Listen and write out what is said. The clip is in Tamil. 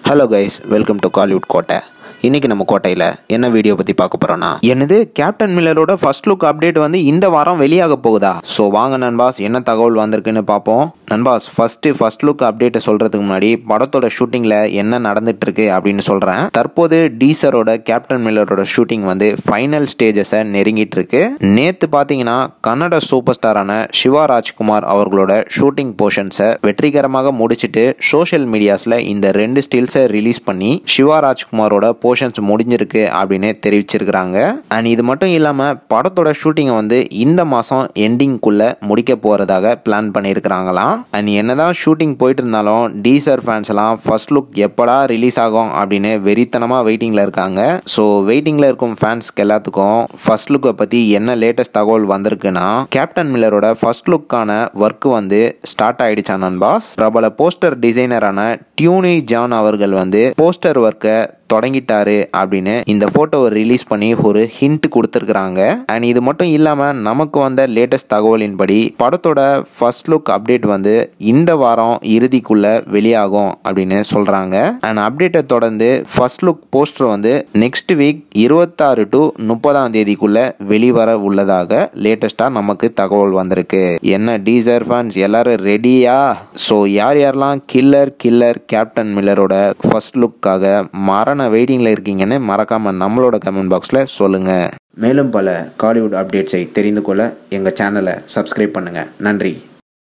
hello guys welcome to Kollywood கோட்டை இன்னைக்கு நம்ம கோட்டையில் என்ன வீடியோ பற்றி பார்க்க போகிறோன்னா என்னது கேப்டன் மில்லரோட ஃபர்ஸ்ட் லுக் அப்டேட் வந்து இந்த வாரம் வெளியாக போகுதா ஸோ வாங்க நண்பாஸ் என்ன தகவல் வந்திருக்குன்னு பார்ப்போம் நண்பாஸ் ஃபர்ஸ்ட் ஃபர்ஸ்ட் லுக் அப்டேட்டை சொல்கிறதுக்கு முன்னாடி படத்தோட ஷூட்டிங்கில் என்ன நடந்துட்டு இருக்கு அப்படின்னு சொல்கிறேன் தற்போது டீசரோட கேப்டன் மில்லரோட ஷூட்டிங் வந்து ஃபைனல் ஸ்டேஜஸை நெருங்கிட்டு இருக்கு நேற்று பார்த்தீங்கன்னா கன்னட சூப்பர் ஸ்டாரான சிவா ராஜ்குமார் அவர்களோட ஷூட்டிங் போர்ஷன்ஸை வெற்றிகரமாக முடிச்சிட்டு சோஷியல் மீடியாஸில் இந்த ரெண்டு ஸ்டில்ஸை ரிலீஸ் பண்ணி சிவா ராஜ்குமாரோட போர்ஷன்ஸ் முடிஞ்சிருக்கு அப்படின்னு தெரிவிச்சிருக்கிறாங்க அண்ட் இது மட்டும் இல்லாமல் படத்தோட ஷூட்டிங்கை வந்து இந்த மாதம் எண்டிங்குள்ளே முடிக்க போகிறதாக பிளான் பண்ணியிருக்கிறாங்களாம் அண்ட் என்னதான் ஷூட்டிங் போயிட்டு இருந்தாலும் டீசர் ஃபேன்ஸ் எல்லாம் ஃபர்ஸ்ட் லுக் எப்படா ரிலீஸ் ஆகும் அப்படின்னு வெறித்தனமாக வெயிட்டிங்கில் இருக்காங்க ஸோ வெயிட்டிங்கில் இருக்கும் ஃபேன்ஸ்க்கு எல்லாத்துக்கும் ஃபர்ஸ்ட் லுக்கை பற்றி என்ன லேட்டஸ்ட் தகவல் வந்திருக்குன்னா கேப்டன் மில்லரோட ஃபர்ஸ்ட் லுக்கான ஒர்க் வந்து ஸ்டார்ட் ஆயிடுச்சா நண்பாஸ் பிரபல போஸ்டர் டிசைனரான டியூனி ஜான் அவர்கள் வந்து போஸ்டர் ஒர்க்கை தொடங்கிட்டாரு அப்படின்னு இந்த ஃபோட்டோவை ரிலீஸ் பண்ணி ஒரு ஹிண்ட் கொடுத்துருக்குறாங்க அண்ட் இது மட்டும் இல்லாமல் நமக்கு வந்த லேட்டஸ்ட் தகவலின்படி படத்தோட ஃபர்ஸ்ட் லுக் அப்டேட் வந்து இந்த வாரம் இறுதிக்குள்ள வெளியாகும் அப்படின்னு சொல்கிறாங்க அண்ட் அப்டேட்டை தொடர்ந்து ஃபர்ஸ்ட் லுக் போஸ்டர் வந்து நெக்ஸ்ட் வீக் இருபத்தாறு டு முப்பதாம் தேதிக்குள்ள வெளிவர உள்ளதாக லேட்டஸ்ட்டாக நமக்கு தகவல் வந்திருக்கு என்ன டீசர் ஃபேன்ஸ் எல்லாரும் ரெடியா ஸோ யார் யாரெல்லாம் கில்லர் கில்லர் கேப்டன் மில்லரோட ஃபர்ஸ்ட் லுக்காக மரண வெயிட்டிங்கில் இருக்கீங்கன்னு மறக்காமல் நம்மளோட கமெண்ட் பாக்ஸில் சொல்லுங்கள் மேலும் பல காலிவுட் அப்டேட்ஸை தெரிந்து கொள்ள எங்கள் சேனலை சப்ஸ்கிரைப் பண்ணுங்கள் நன்றி